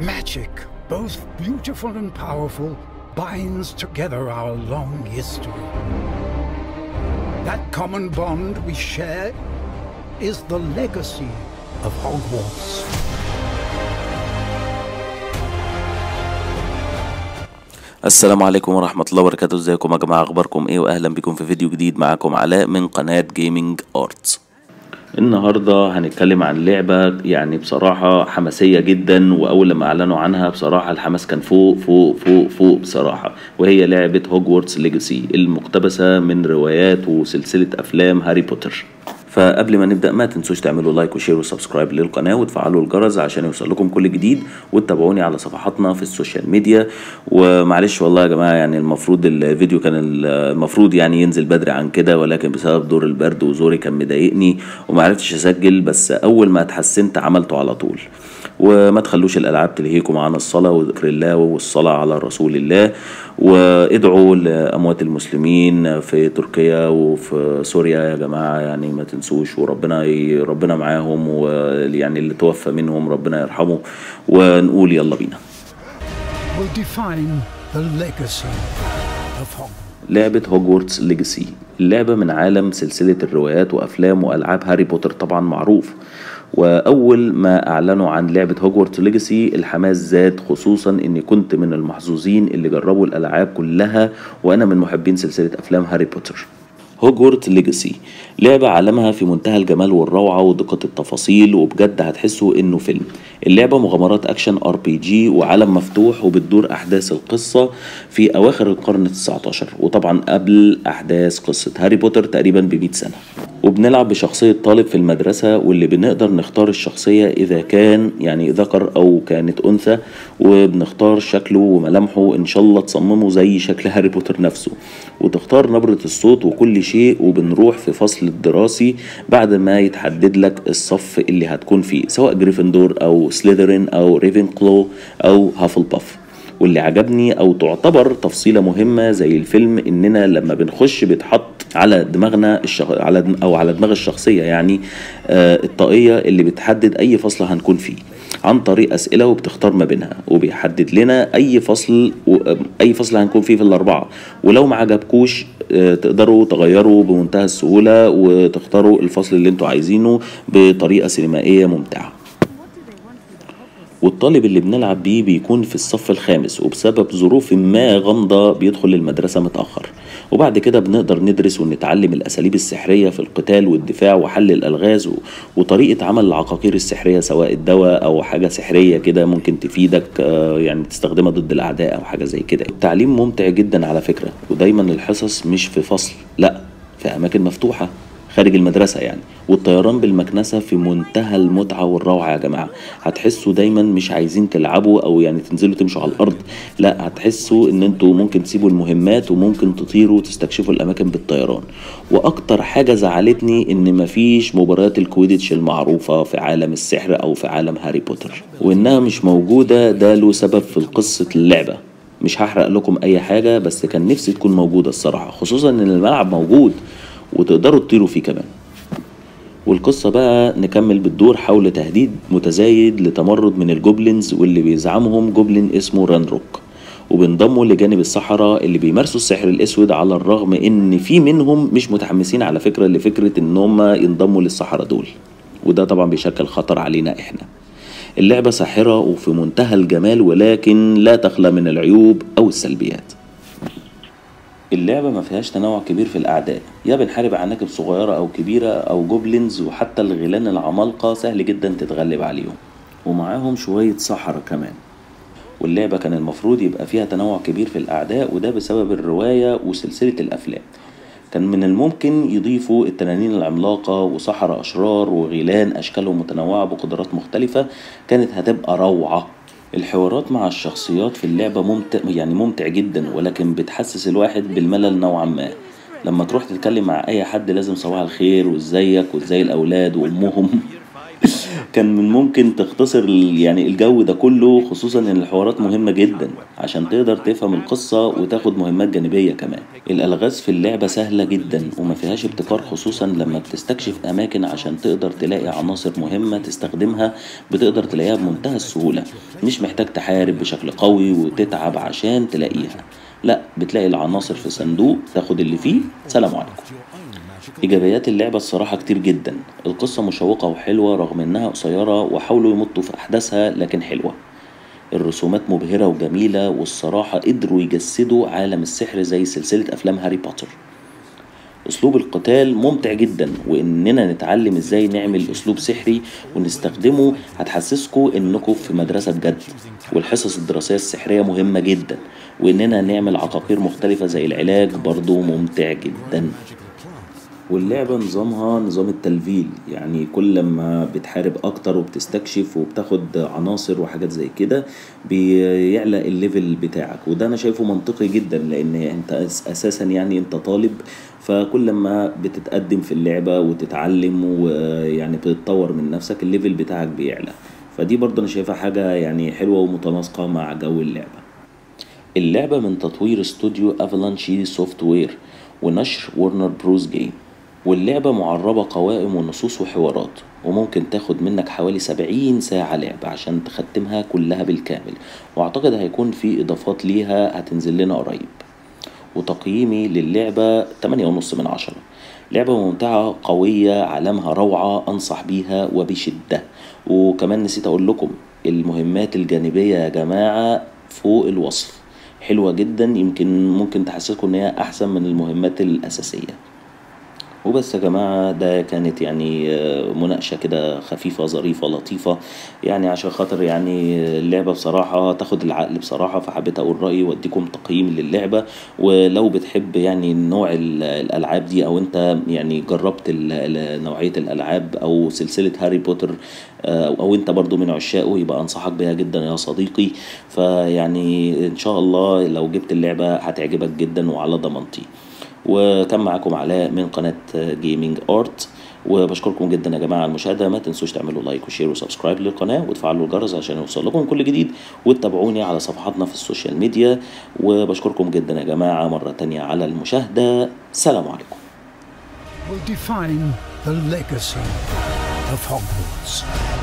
Magic, both beautiful and powerful, binds together our long history. That common bond we share is the legacy of Hogwarts. السلام عليكم ورحمة الله وبركاته ازيكم يا جماعة اخباركم ايه واهلا بكم في فيديو جديد معاكم علاء من قناة جيمنج ارتس النهاردة هنتكلم عن لعبة يعني بصراحة حماسية جدا وأول لما أعلنوا عنها بصراحة الحماس كان فوق فوق فوق فوق بصراحة وهي لعبة هوجورتس ليجاسي المقتبسة من روايات وسلسلة أفلام هاري بوتر فقبل ما نبدا ما تنسوش تعملوا لايك وشير وسبسكرايب للقناه وتفعلوا الجرس عشان يوصل لكم كل جديد وتتابعوني على صفحاتنا في السوشيال ميديا ومعلش والله يا جماعه يعني المفروض الفيديو كان المفروض يعني ينزل بدري عن كده ولكن بسبب دور البرد وزوري كان مضايقني ومعرفتش اسجل بس اول ما اتحسنت عملته على طول وما تخلوش الالعاب تلهيكم عن الصلاه وذكر الله والصلاه على رسول الله وادعوا لاموات المسلمين في تركيا وفي سوريا يا جماعه يعني ما تنسوش وربنا ي... ربنا معاهم ويعني اللي توفى منهم ربنا يرحمه ونقول يلا بينا Will define the legacy of Hogwarts. لعبة هوجورتس ليجاسي اللعبة من عالم سلسلة الروايات وأفلام وألعاب هاري بوتر طبعا معروف وأول ما أعلنوا عن لعبة هوجورتس ليجاسي الحماس زاد خصوصا إني كنت من المحظوظين اللي جربوا الألعاب كلها وأنا من محبين سلسلة أفلام هاري بوتر هوجورت ليجاسي لعبة عالمها في منتهى الجمال والروعة ودقة التفاصيل وبجد هتحسوا انه فيلم اللعبة مغامرات اكشن ار بي جي وعالم مفتوح وبتدور احداث القصة في اواخر القرن ال19 وطبعا قبل احداث قصة هاري بوتر تقريبا ب 100 سنة وبنلعب بشخصية طالب في المدرسة واللي بنقدر نختار الشخصية إذا كان يعني ذكر أو كانت أنثى وبنختار شكله وملامحه إن شاء الله تصممه زي شكل هاري بوتر نفسه وتختار نبرة الصوت وكل شيء وبنروح في فصل الدراسي بعد ما يتحدد لك الصف اللي هتكون فيه سواء جريفندور أو سليذرين أو ريفن كلو أو هافلباف واللي عجبني او تعتبر تفصيله مهمه زي الفيلم اننا لما بنخش بيتحط على دماغنا الشخ... على دم... او على دماغ الشخصيه يعني آه الطاقيه اللي بتحدد اي فصل هنكون فيه عن طريق اسئله وبتختار ما بينها وبيحدد لنا اي فصل و... اي فصل هنكون فيه في الاربعه ولو ما عجبكوش آه تقدروا تغيروا بمنتهى السهوله وتختاروا الفصل اللي انتوا عايزينه بطريقه سينمائيه ممتعه والطالب اللي بنلعب بيه بيكون في الصف الخامس وبسبب ظروف ما غامضة بيدخل المدرسة متأخر وبعد كده بنقدر ندرس ونتعلم الأساليب السحرية في القتال والدفاع وحل الألغاز و... وطريقة عمل العقاقير السحرية سواء الدواء أو حاجة سحرية كده ممكن تفيدك يعني تستخدمها ضد الأعداء أو حاجة زي كده التعليم ممتع جدا على فكرة ودايما الحصص مش في فصل لأ في أماكن مفتوحة خارج المدرسة يعني والطيران بالمكنسة في منتهى المتعة والروعة يا جماعة هتحسوا دايما مش عايزين تلعبوا او يعني تنزلوا تمشوا على الارض لا هتحسوا ان انتوا ممكن تسيبوا المهمات وممكن تطيروا وتستكشفوا الاماكن بالطيران واكتر حاجة زعلتني ان مفيش مباريات الكويديتش المعروفة في عالم السحر او في عالم هاري بوتر وانها مش موجودة ده له سبب في قصة اللعبة مش هحرق لكم اي حاجة بس كان نفسي تكون موجودة الصراحة خصوصا ان الملعب موجود وتقدروا تطيروا فيه كمان والقصة بقى نكمل بتدور حول تهديد متزايد لتمرد من الجوبلينز واللي بيزعمهم جوبلين اسمه رانروك وبينضموا لجانب السحرة اللي بيمارسوا السحر الأسود على الرغم إن في منهم مش متحمسين على فكرة لفكرة إن هم ينضموا للسحرة دول وده طبعا بيشكل خطر علينا إحنا اللعبة ساحرة وفي منتهى الجمال ولكن لا تخلى من العيوب أو السلبيات اللعبة ما فيهاش تنوع كبير في الأعداء يا بنحارب عناكب صغيرة أو كبيرة أو جوبلينز وحتى الغيلان العمالقة سهل جدا تتغلب عليهم ومعاهم شوية سحرة كمان واللعبة كان المفروض يبقى فيها تنوع كبير في الأعداء وده بسبب الرواية وسلسلة الأفلام كان من الممكن يضيفوا التنانين العملاقة وسحرة أشرار وغيلان أشكالهم متنوعة بقدرات مختلفة كانت هتبقى روعة الحوارات مع الشخصيات في اللعبة ممتع يعني ممتع جدا ولكن بتحسس الواحد بالملل نوعا ما لما تروح تتكلم مع اي حد لازم صباح الخير وازيك وازاي الاولاد وامهم كان من ممكن تختصر ال- يعني الجو ده كله خصوصا ان الحوارات مهمة جدا عشان تقدر تفهم القصة وتاخد مهمات جانبية كمان الالغاز في اللعبة سهلة جدا وما فيهاش ابتكار خصوصا لما بتستكشف اماكن عشان تقدر تلاقي عناصر مهمة تستخدمها بتقدر تلاقيها بمنتهى السهولة مش محتاج تحارب بشكل قوي وتتعب عشان تلاقيها لا بتلاقي العناصر في صندوق تاخد اللي فيه سلام عليكم إيجابيات اللعبة الصراحة كتير جدا القصة مشوقة وحلوة رغم إنها قصيرة وحاولوا يمطوا في أحداثها لكن حلوة الرسومات مبهرة وجميلة والصراحة قدروا يجسدوا عالم السحر زي سلسلة أفلام هاري بوتر أسلوب القتال ممتع جدا وإننا نتعلم إزاي نعمل أسلوب سحري ونستخدمه هتحسسكوا إنكم في مدرسة بجد والحصص الدراسية السحرية مهمة جدا وإننا نعمل عقاقير مختلفة زي العلاج برضو ممتع جدا واللعبة نظامها نظام التلفيل يعني كل ما بتحارب أكتر وبتستكشف وبتاخد عناصر وحاجات زي كده بيعلى الليفل بتاعك وده أنا شايفه منطقي جدا لأن أنت أس- أساسا يعني أنت طالب فكل ما بتتقدم في اللعبة وتتعلم ويعني بتتطور من نفسك الليفل بتاعك بيعلى فدي برضه أنا شايفها حاجة يعني حلوة ومتناسقة مع جو اللعبة اللعبة من تطوير استوديو افالانشي سوفت وير ونشر ورنر بروز جيم واللعبة معربة قوائم ونصوص وحوارات وممكن تاخد منك حوالي 70 ساعة لعب عشان تختمها كلها بالكامل واعتقد هيكون في اضافات ليها هتنزل لنا قريب وتقييمي للعبة 8.5 من عشرة لعبة ممتعة قوية عالمها روعة أنصح بيها وبشدة وكمان نسيت أقول لكم المهمات الجانبية يا جماعة فوق الوصف حلوة جدا يمكن ممكن تحسسكم إن هي أحسن من المهمات الأساسية وبس يا جماعة ده كانت يعني آه، مناقشة كده خفيفة ظريفة لطيفة يعني عشان خاطر يعني اللعبة بصراحة تاخد العقل بصراحة فحبيت أقول رأيي وأديكم تقييم للعبة ولو بتحب يعني نوع ال- الألعاب دي أو أنت يعني جربت ال- ال- نوعية الألعاب أو سلسلة هاري بوتر آه، أو أنت برضو من عشاقه يبقى أنصحك بيها جدا يا صديقي فيعني إن شاء الله لو جبت اللعبة هتعجبك جدا وعلى ضمانتي وكان معاكم علاء من قناة جيمنج ارت وبشكركم جدا يا جماعة على المشاهدة ما تنسوش تعملوا لايك وشير وسبسكرايب للقناة وتفعلوا الجرس عشان يوصل لكم كل جديد وتتابعوني على صفحاتنا في السوشيال ميديا وبشكركم جدا يا جماعة مرة تانية على المشاهدة سلام عليكم will define the legacy of Hogwarts.